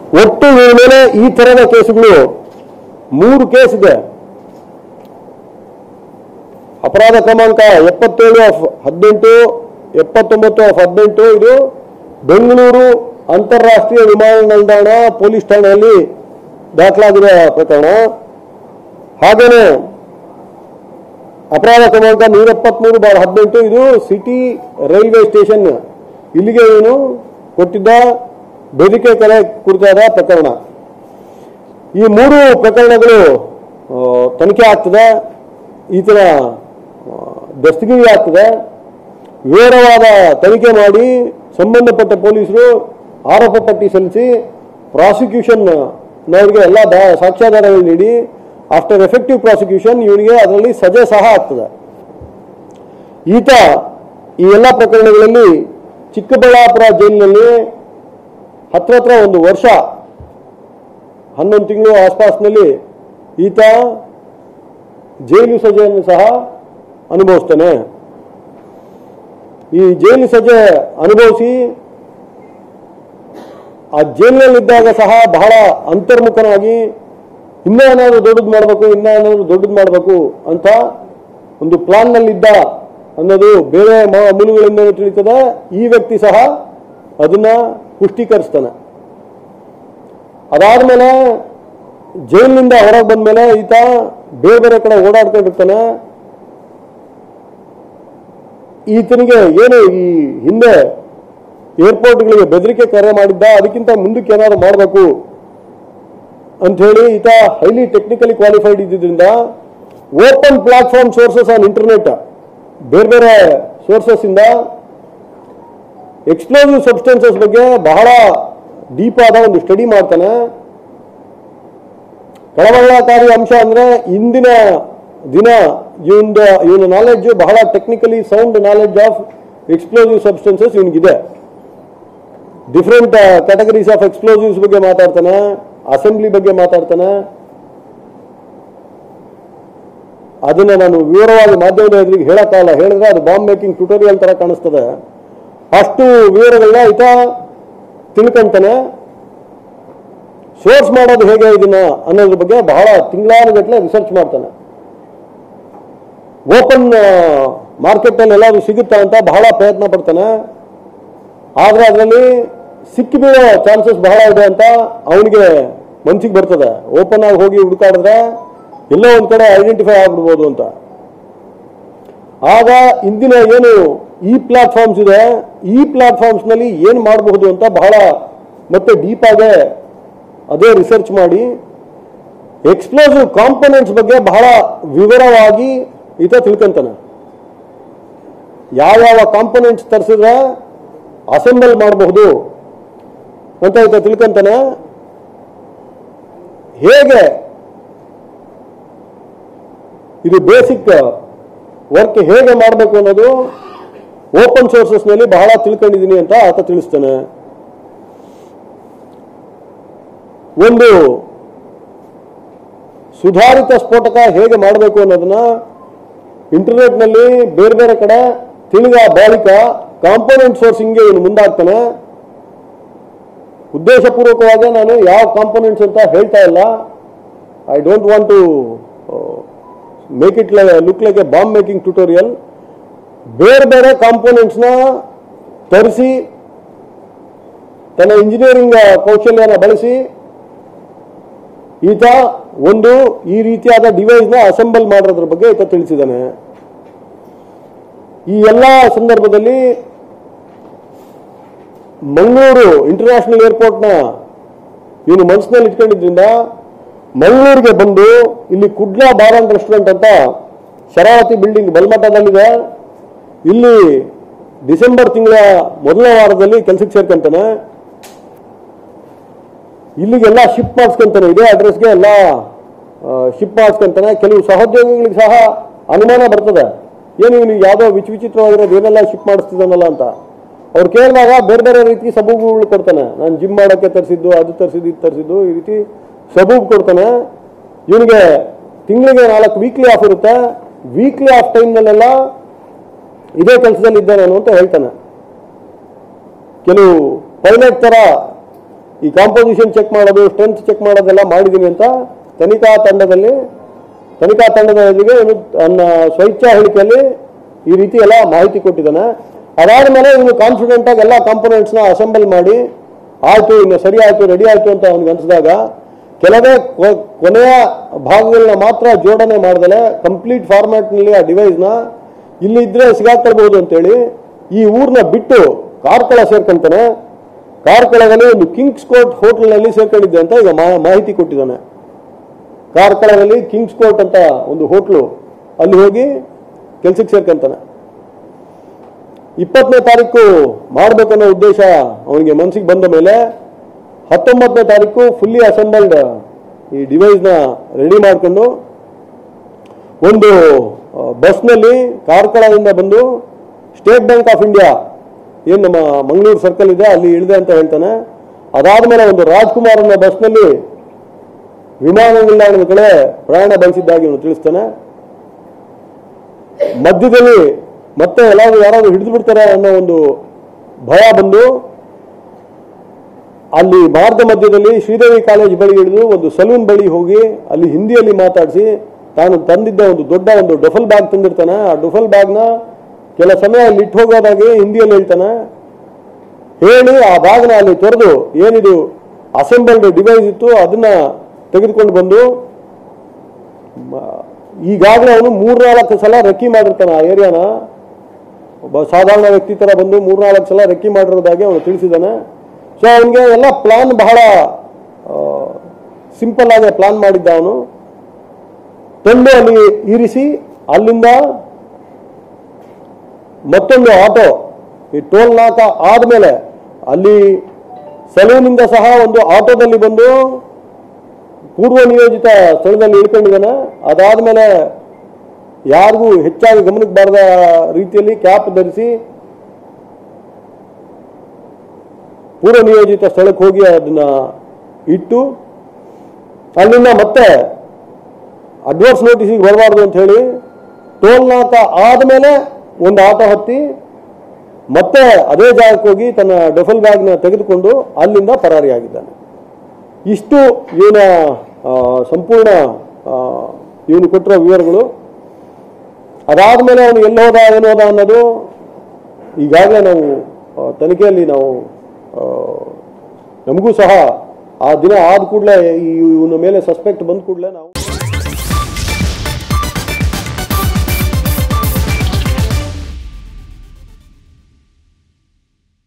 ಒಟ್ಟು ಇವ್ರ ಮೇಲೆ ಈ ತರದ ಕೇಸುಗಳು ಮೂರು ಕೇಸ್ ಇದೆ ಅಪರಾಧ ಕ್ರಮಾಂಕ ಎಪ್ಪತ್ತೇಳು ಆಫ್ ಹದಿನೆಂಟು ಎಪ್ಪತ್ತೊಂಬತ್ತು ಆಫ್ ಹದಿನೆಂಟು ಇದು ಬೆಂಗಳೂರು ಅಂತಾರಾಷ್ಟ್ರೀಯ ವಿಮಾನ ನಿಲ್ದಾಣ ಪೊಲೀಸ್ ಠಾಣೆಯಲ್ಲಿ ದಾಖಲಾಗಿರೋ ಪ್ರಕರಣ ಹಾಗೇನೆ ಅಪರಾಧ ಕ್ರಮಾಂಕ ನೂರ ಎಪ್ಪತ್ಮೂರು ಬಾರ್ ಹದಿನೆಂಟು ಇದು ಸಿಟಿ ರೈಲ್ವೆ ಸ್ಟೇಷನ್ ಇಲ್ಲಿಗೆ ಏನು ಕೊಟ್ಟಿದ್ದ ಬೆದರಿಕೆ ಕರೆ ಕುರಿತಾದ ಪ್ರಕರಣ ಈ ಮೂರು ಪ್ರಕರಣಗಳು ಆ, ತನಿಖೆ ಆಗ್ತದೆ ಈತನ ಆ, ದಸ್ತಗಿರಿ ಆಗ್ತದೆ ವಿವರವಾದ ತನಿಖೆ ಮಾಡಿ ಸಂಬಂಧಪಟ್ಟ ಪೊಲೀಸರು ಆರೋಪ ಪಟ್ಟಿ ಸಲ್ಲಿಸಿ ಪ್ರಾಸಿಕ್ಯೂಷನ್ ನವರಿಗೆ ಎಲ್ಲ ದಾ- ಸಾಕ್ಷ್ಯಾಧಾರಗಳು ನೀಡಿ ಆಫ್ಟರ್ ಎಫೆಕ್ಟಿವ್ ಪ್ರಾಸಿಕ್ಯೂಷನ್ ಇವನಿಗೆ ಅದರಲ್ಲಿ ಸಜೆ ಸಹ ಆಗ್ತದೆ ಈತ ಈ ಎಲ್ಲ ಪ್ರಕರಣಗಳಲ್ಲಿ ಚಿಕ್ಕಬಳ್ಳಾಪುರ ಜೈಲಿನಲ್ಲಿ ಹತ್ರ ಹತ್ರ ಒಂದು ವರ್ಷ ಹನ್ನೊಂದು ತಿಂಗಳು ಆಸ್ಪಾಸ್ನಲ್ಲಿ ಈತ ಜೈಲು ಸಜೆಯನ್ನು ಸಹ ಅನುಭವಿಸ್ತಾನೆ ಈ ಜೈಲು ಸಜೆ ಅನುಭವಿಸಿ ಆ ಜೈಲಿನಲ್ಲಿದ್ದಾಗ ಸಹ ಬಹಳ ಅಂತರ್ಮುಖನಾಗಿ ಇನ್ನೂ ಏನಾದ್ರು ದೊಡ್ಡದು ಮಾಡಬೇಕು ಇನ್ನೂ ಏನಾದ್ರು ದೊಡ್ಡದು ಮಾಡಬೇಕು ಅಂತ ಒಂದು ಪ್ಲಾನ್ನಲ್ಲಿದ್ದ ಅನ್ನೋದು ಬೇರೆ ಮ- ಮೂಲಗಳಿಂದ ತಿಳಿತದೆ ಈ ವ್ಯಕ್ತಿ ಸಹ ಅದನ್ನ ಪುಷ್ಟೀಕರಿಸ್ತಾನೆ ಅದಾದ್ಮೇಲೆ ಜೈಲಿನಿಂದ ಹೊರಗೆ ಬಂದ್ಮೇಲೆ ಈತ ಬೇರೆ ಬೇರೆ ಕಡೆ ಓಡಾಡ್ಕೊಂಡಿರ್ತಾನೆ ಈತನಿಗೆ ಏನು ಈ ಹಿಂದೆ ಏರ್ಪೋರ್ಟ್ಗಳಿಗೆ ಬೆದರಿಕೆ ಕರೆ ಮಾಡಿದ್ದ ಅದಕ್ಕಿಂತ ಮುಂದಕ್ಕೆ ಏನಾದ್ರು ಮಾಡಬೇಕು ಅಂತ ಹೇಳಿ ಈತ ಹೈಲಿ ಟೆಕ್ನಿಕಲಿ ಕ್ವಾಲಿಫೈಡ್ ಇದ್ದಿದ್ದರಿಂದ open platform sources on internet ಬೇರೆ ಬೇರೆ ಸೋರ್ಸಸ್ ಇಂದ ಎಕ್ಸ್ಪ್ಲೋಸಿವ್ ಸಬ್ಸ್ಟೆನ್ಸಸ್ ಬಗ್ಗೆ ಬಹಳ ಡೀಪ್ ಆದ ಒಂದು ಸ್ಟಡಿ ಮಾಡ್ತಾನೆ ಕಳವಳಕಾರಿ ಅಂಶ ಅಂದ್ರೆ ಇಂದಿನ ದಿನ ಇವನ ಇವನ ನಾಲೆಡ್ಜ್ ಬಹಳ technically sound knowledge of explosive substances ಇವನಿಗಿದೆ ಡಿಫ್ರೆಂಟ್ ಕ್ಯಾಟಗರೀಸ್ ಆಫ್ ಎಕ್ಸ್ಪ್ಲೋಸಿವ್ಸ್ ಬಗ್ಗೆ ಮಾತಾಡ್ತಾನೆ ಅಸೆಂಬ್ಲಿ ಬಗ್ಗೆ ಮಾತಾಡ್ತಾನೆ ಅದನ್ನ ನಾನು ವಿವರವಾಗಿ ಮಾಧ್ಯಮದ ಎದುರಿಗೆ ಹೇಳಕ್ಕಾಗಲ್ಲ ಹೇಳಿದ್ರೆ ಅದು ಬಾಂಬ್ ಮೇಕಿಂಗ್ ಟ್ಯುಟೋರಿಯಲ್ ತರ ಕಾಣಿಸ್ತದೆ ಅಷ್ಟು ವಿವರಗಳನ್ನ ಈತ ತಿಳ್ಕೊಂತಾನೆ ಸೋರ್ಸ್ ಮಾಡೋದು ಹೇಗೆ ಇದನ್ನ ಅನ್ನೋದ್ರ ಬಗ್ಗೆ ಬಹಳ ತಿಂಗಳಾನುಗಟ್ಟಲೆ ರಿಸರ್ಚ್ ಮಾಡ್ತಾನೆ ಓಪನ್ ಮಾರ್ಕೆಟ್ ಅಲ್ಲಿ ಎಲ್ಲಾದ್ರೂ ಸಿಗುತ್ತಾ ಅಂತ ಬಹಳ ಪ್ರಯತ್ನ ಪಡ್ತಾನೆ ಆದ್ರೆ ಅದರಲ್ಲಿ ಸಿಕ್ಕಿಬೀಳೋ ಚಾನ್ಸಸ್ ಬಹಳ ಇದೆ ಅಂತ ಅವನಿಗೆ ಮನ್ಸಿಗೆ ಬರ್ತದೆ ಓಪನ್ ಆಗಿ ಹೋಗಿ ಹುಡುಕಾಡಿದ್ರೆ ಎಲ್ಲೋ ಒಂದ್ ಕಡೆ ಐಡೆಂಟಿಫೈ ಆಗ್ಬಿಡ್ಬೋದು ಅಂತ ಆಗ ಇಂದಿನ ಏನು ಈ ಪ್ಲಾಟ್ಫಾರ್ಮ್ಸ್ ಇದೆ ಈ ಪ್ಲಾಟ್ಫಾರ್ಮ್ಸ್ ನಲ್ಲಿ ಏನ್ ಮಾಡಬಹುದು ಅಂತ ಬಹಳ ಮತ್ತೆ ಡೀಪ್ ಆಗಿ ಅದೇ ರಿಸರ್ಚ್ ಮಾಡಿ ಎಕ್ಸ್ಪ್ಲೋಸಿವ್ ಕಾಂಪೊನೆಂಟ್ಸ್ ಬಗ್ಗೆ ಬಹಳ ವಿವರವಾಗಿ ಈತ ತಿಳ್ಕೊಂತಾನೆ ಯಾವ್ಯಾವ ಕಾಂಪೊನೆಂಟ್ಸ್ ತರಿಸಿದ್ರೆ ಅಸೆಂಬಲ್ ಮಾಡಬಹುದು ಅಂತ ಈತ ತಿಳ್ಕೊಂತಾನೆ ಹೇಗೆ ಇದು ಬೇಸಿಕ್ ವರ್ಕ್ ಹೇಗೆ ಮಾಡಬೇಕು ಅನ್ನೋದು ಓಪನ್ ಸೋರ್ಸಸ್ ನಲ್ಲಿ ಬಹಳ ತಿಳ್ಕೊಂಡಿದ್ದೀನಿ ಅಂತ ಆತ ತಿಳಿಸ್ತಾನೆ ಒಂದು ಸುಧಾರಿತ ಸ್ಫೋಟಕ ಹೇಗೆ ಮಾಡಬೇಕು ಅನ್ನೋದನ್ನ ಇಂಟರ್ನೆಟ್ ನಲ್ಲಿ ಬೇರೆ ಬೇರೆ ಕಡೆ ತಿಳಿದ ಬಳಿಕ ಕಾಂಪೋನೆಂಟ್ ಸೋರ್ಸಿಂಗ್ಗೆ ಇವನು ಮುಂದಾಗ್ತಾನೆ ಉದ್ದೇಶಪೂರ್ವಕವಾಗಿ ನಾನು ಯಾವ ಕಾಂಪೋನೆಂಟ್ಸ್ ಅಂತ ಹೇಳ್ತಾ ಇಲ್ಲ I don't want to make it look like a bomb making tutorial ಬೇರೆ ಬೇರೆ ಕಾಂಪೋನೆಂಟ್ಸ್ನ ತರಿಸಿ ತನ್ನ ಇಂಜಿನಿಯರಿಂಗ್ ಕೌಶಲ್ಯನ ಬಳಸಿ ಈತ ಒಂದು ಈ ರೀತಿಯಾದ ಡಿವೈಸ್ನ ಅಸೆಂಬಲ್ ಮಾಡೋದ್ರ ಬಗ್ಗೆ ಈತ ತಿಳಿಸಿದ್ದಾನೆ ಈ ಎಲ್ಲ ಸಂದರ್ಭದಲ್ಲಿ ಮಂಗಳೂರು ಇಂಟರ್ನ್ಯಾಷನಲ್ ಏರ್ಪೋರ್ಟ್ನ ಇವನು ಮನಸ್ಸಿನಲ್ಲಿ ಇಟ್ಕೊಂಡಿದ್ರಿಂದ ಮಂಗಳೂರಿಗೆ ಬಂದು ಇಲ್ಲಿ ಕುಡ್ಲಾ ಬಾರ್ ಅಂಡ್ ರೆಸ್ಟೋರೆಂಟ್ ಅಂತ ಶರಾವತಿ ಬಿಲ್ಡಿಂಗ್ ಬಲ್ಮಠದಲ್ಲಿದೆ ಇಲ್ಲಿ ಡಿಸೆಂಬರ್ ತಿಂಗಳ ಮೊದಲ ವಾರದಲ್ಲಿ ಕೆಲಸಕ್ಕೆ ಸೇರ್ಕೊಂತಾನೆ ಇಲ್ಲಿಗೆಲ್ಲ ಶಿಪ್ ಮಾಡಿಸ್ಕೊಂತಾನೆ ಇದೇ ಅಡ್ರೆಸ್ಗೆ ಎಲ್ಲ ಶಿಪ್ ಮಾಡಿಸ್ಕೊಂತಾನೆ ಕೆಲವು ಸಹೋದ್ಯೋಗಿಗಳಿಗೆ ಸಹ ಅನುಮಾನ ಬರ್ತದೆ ಏನು ಇವನಿಗೆ ಯಾವುದೋ ವಿಚ್ ವಿಚಿತ್ರವಾಗಿರೋದು ಏನೆಲ್ಲ ಶಿಪ್ ಮಾಡಿಸ್ತಿದ್ದಾನಲ್ಲ ಅಂತ ಅವ್ರು ಕೇಳಿದಾಗ ಬೇರೆ ಬೇರೆ ರೀತಿ ಸಬೂಬುಗಳು ಕೊಡ್ತಾನೆ ನಾನು ಜಿಮ್ ಮಾಡೋಕ್ಕೆ ತರಿಸಿದ್ದು ಅದು ತರಿಸಿದ್ದು ಇದು ತರಿಸಿದ್ದು ಈ ರೀತಿ ಸಬೂಬ್ ಕೊಡ್ತಾನೆ ಇವನಿಗೆ ತಿಂಗಳಿಗೆ ನಾಲ್ಕು ವೀಕ್ಲಿ ಆಫ್ ಇರುತ್ತೆ ವೀಕ್ಲಿ ಆಫ್ ಟೈಮ್ನಲ್ಲೆಲ್ಲ ಇದೇ ಕೆಲಸದಲ್ಲಿ ಇದ್ದೆ ನಾನು ಅಂತ ಹೇಳ್ತಾನೆ ಕೆಲವು ಪೈಲಟ್ ತರ ಈ ಕಾಂಪೋಸಿಷನ್ ಚೆಕ್ ಮಾಡೋದು ಸ್ಟ್ರೆಂತ್ ಚೆಕ್ ಮಾಡೋದೆಲ್ಲ ಮಾಡಿದ್ದೀನಿ ಅಂತ ತನಿಖಾ ತಂಡದಲ್ಲಿ ತನಿಖಾ ತಂಡದ ಎದುರಿಗೆ ಇವನು ತನ್ನ ಸ್ವಇಚ್ಛಾ ಹೇಳಿಕೆಯಲ್ಲಿ ಈ ರೀತಿ ಎಲ್ಲ ಮಾಹಿತಿ ಕೊಟ್ಟಿದ್ದಾನೆ ಅದಾದ ಮೇಲೆ ಇವನು ಕಾನ್ಫಿಡೆಂಟ್ ಆಗಿ ಎಲ್ಲ ಕಾಂಪೋನೆಂಟ್ಸ್ನ ಅಸೆಂಬಲ್ ಮಾಡಿ ಆಯ್ತು ಇನ್ನು ಸರಿ ಆಯ್ತು ರೆಡಿ ಆಯ್ತು ಅಂತ ಅವ್ನಿಗೆ ಅನ್ಸಿದಾಗ ಕೆಲವೇ ಕೊ- ಕೊನೆಯ ಭಾಗಗಳನ್ನ ಮಾತ್ರ ಜೋಡಣೆ ಮಾಡ್ದಲೆ ಕಂಪ್ಲೀಟ್ ಫಾರ್ಮ್ಯಾಟ್ನಲ್ಲಿ ಆ ಡಿವೈಸ್ನ ಇಲ್ಲಿ ಇದ್ರೆ ಸಿಗಾಕೊಳ್ಬಹುದು ಅಂತೇಳಿ ಈ ಊರ್ನ ಬಿಟ್ಟು ಕಾರ್ಕಳ ಸೇರ್ಕೊಂತಾನೆ ಕಾರ್ಕಳದಲ್ಲಿ ಒಂದು ಕಿಂಗ್ಸ್ ಕೋರ್ಟ್ ಹೋಟೆಲ್ನಲ್ಲಿ ಸೇರ್ಕೊಂಡಿದ್ದೆ ಅಂತ ಈಗ ಮಾ- ಮಾಹಿತಿ ಕೊಟ್ಟಿದ್ದಾನೆ ಕಾರ್ಕಳದಲ್ಲಿ ಕಿಂಗ್ಸ್ ಕೋರ್ಟ್ ಅಂತ ಒಂದು ಹೋಟ್ಲು ಅಲ್ಲಿ ಹೋಗಿ ಕೆಲ್ಸಕ್ಕೆ ಸೇರ್ಕೊಂತಾನೆ ಇಪ್ಪತ್ತನೇ ತಾರೀಕು ಮಾಡ್ಬೇಕನ್ನೋ ಉದ್ದೇಶ ಅವನಿಗೆ ಮನಸ್ಸಿಗೆ ಬಂದ ಮೇಲೆ ಹತ್ತೊಂಬತ್ತನೇ ತಾರೀಕು ಫುಲ್ಲಿ ಅಸೆಂಬಲ್ಡ್ ಈ ಡಿವೈಸ್ನ ರೆಡಿ ಮಾಡ್ಕೊಂಡು ಒಂದು ಆ, ಬಸ್ನಲ್ಲಿ ಕಾರ್ಕಳದಿಂದ ಬಂದು ಸ್ಟೇಟ್ ಬ್ಯಾಂಕ್ ಆಫ್ ಇಂಡಿಯಾ ಏನು ನಮ್ಮ ಮಂಗಳೂರು ಸರ್ಕಲ್ ಇದೆ ಅಲ್ಲಿ ಇಳಿದೆ ಅಂತ ಹೇಳ್ತಾನೆ ಅದಾದ್ಮೇಲೆ ಒಂದು ರಾಜ್ಕುಮಾರ್ ಅನ್ನೋ ಬಸ್ನಲ್ಲಿ ವಿಮಾನ ನಿಲ್ದಾಣದ ಕಡೆ ಪ್ರಯಾಣ ಬೆಳೆಸಿದ್ದಾಗಿ ಇವನು ತಿಳಿಸ್ತಾನೆ ಮಧ್ಯದಲ್ಲಿ ಮತ್ತೆ ಎಲ್ಲಾದ್ರೂ ಯಾರಾದ್ರೂ ಹಿಡಿದು ಬಿಡ್ತಾರೆ ಅನ್ನೋ ಒಂದು ಭಯ ಬಂದು ಅಲ್ಲಿ ಮಾರ್ಗ ಮಧ್ಯದಲ್ಲಿ ಶ್ರೀದೇವಿ ಕಾಲೇಜ್ ಬಳಿ ಇಳಿದು ಒಂದು ಸಲೂನ್ ಬಳಿ ಹೋಗಿ ಅಲ್ಲಿ ಹಿಂದಿಯಲ್ಲಿ ಮಾತಾಡಿಸಿ ತಾನು ತಂದಿದ್ದ ಒಂದು ದೊಡ್ಡ ಒಂದು ಡೊಫಲ್ ಬ್ಯಾಗ್ ತಂದಿರ್ತಾನೆ ಆ ಡೊಫಲ್ ಬ್ಯಾಗ್ನ ಕೆಲ ಸಮಯ ಅಲ್ಲಿ ಇಟ್ಟು ಹೋಗೋದಾಗಿ ಹಿಂದಿಯಲ್ಲಿ ಹೇಳ್ತಾನೆ ಹೇಳಿ ಆ ಬ್ಯಾಗ್ನ ಅಲ್ಲಿ ತೊರೆದು ಏನಿದು ಅಸೆಂಬಲ್ಡ್ ಡಿವೈಸ್ ಇತ್ತು ಅದನ್ನ ತೆಗೆದುಕೊಂಡು ಬಂದು ಮ- ಈಗಾಗಲೇ ಅವನು ಮೂರ್ನಾಲ್ಕು ಸಲ ರೆಕ್ಕಿ ಮಾಡಿರ್ತಾನೆ ಆ ಏರಿಯಾನ ಒಬ್ಬ ಸಾಧಾರಣ ವ್ಯಕ್ತಿ ತರ ಬಂದು ಮೂರ್ನಾಲ್ಕು ಸಲ ರೆಕ್ಕಿ ಮಾಡಿರೋದಾಗಿ ಅವನು ತಿಳಿಸಿದ್ದಾನೆ ಸೊ ಅವನಿಗೆ ಎಲ್ಲ ಪ್ಲಾನ್ ಬಹಳ ಸಿಂಪಲ್ ಆಗಿ ಪ್ಲಾನ್ ಮಾಡಿದ್ದ ಅವನು ತಂದು ಅಲ್ಲಿ ಇರಿಸಿ ಅಲ್ಲಿಂದ ಮತ್ತೊಂದು ಆಟೋ ಈ ಟೋಲ್ ನಾಕ ಆದ್ಮೇಲೆ ಅಲ್ಲಿ ಸಲೂನಿಂದ ಸಹ ಒಂದು ಆಟೋದಲ್ಲಿ ಬಂದು ಪೂರ್ವ ನಿಯೋಜಿತ ಸ್ಥಳದಲ್ಲಿ ಇಳ್ಕೊಂಡಿದ್ದಾನೆ ಅದಾದ್ಮೇಲೆ ಯಾರಿಗೂ ಹೆಚ್ಚಾಗಿ ಗಮನಕ್ಕೆ ಬಾರದ ರೀತಿಯಲ್ಲಿ ಕ್ಯಾಪ್ ಧರಿಸಿ ಪೂರ್ವ ನಿಯೋಜಿತ ಸ್ಥಳಕ್ಕೆ ಹೋಗಿ ಅದನ್ನ ಇಟ್ಟು ಅಲ್ಲಿಂದ ಮತ್ತೆ ಅಡ್ವಾನ್ಸ್ ನೋಟಿಸಿಗೆ ಬರಬಾರ್ದು ಅಂತ ಹೇಳಿ ಟೋಲ್ ನಾಕ ಆದಮೇಲೆ ಒಂದು ಆಟೋ ಹತ್ತಿ ಮತ್ತೆ ಅದೇ ಜಾಗಕ್ಕೆ ಹೋಗಿ ತನ್ನ ಡಫಲ್ ಬ್ಯಾಗ್ನ ತೆಗೆದುಕೊಂಡು ಅಲ್ಲಿಂದ ಪರಾರಿಯಾಗಿದ್ದಾನೆ ಇಷ್ಟು ಇವನ ಆ, ಸಂಪೂರ್ಣ ಇವನು ಕೊಟ್ಟಿರೋ ವಿವರಗಳು ಅದಾದ್ಮೇಲೆ ಅವನು ಎಲ್ಲಿ ಹೋದ ಏನು ಹೋದ ಅನ್ನೋದು ಈಗಾಗಲೇ ನಾವು ಆ, ತನಿಖೆಯಲ್ಲಿ ನಾವು ಆ, ನಮಗೂ ಸಹ ಆ ದಿನ ಆದ ಕೂಡಲೇ ಇವನ ಮೇಲೆ ಸಸ್ಪೆಕ್ಟ್ ಬಂದ ಕೂಡಲೇ ನಾವು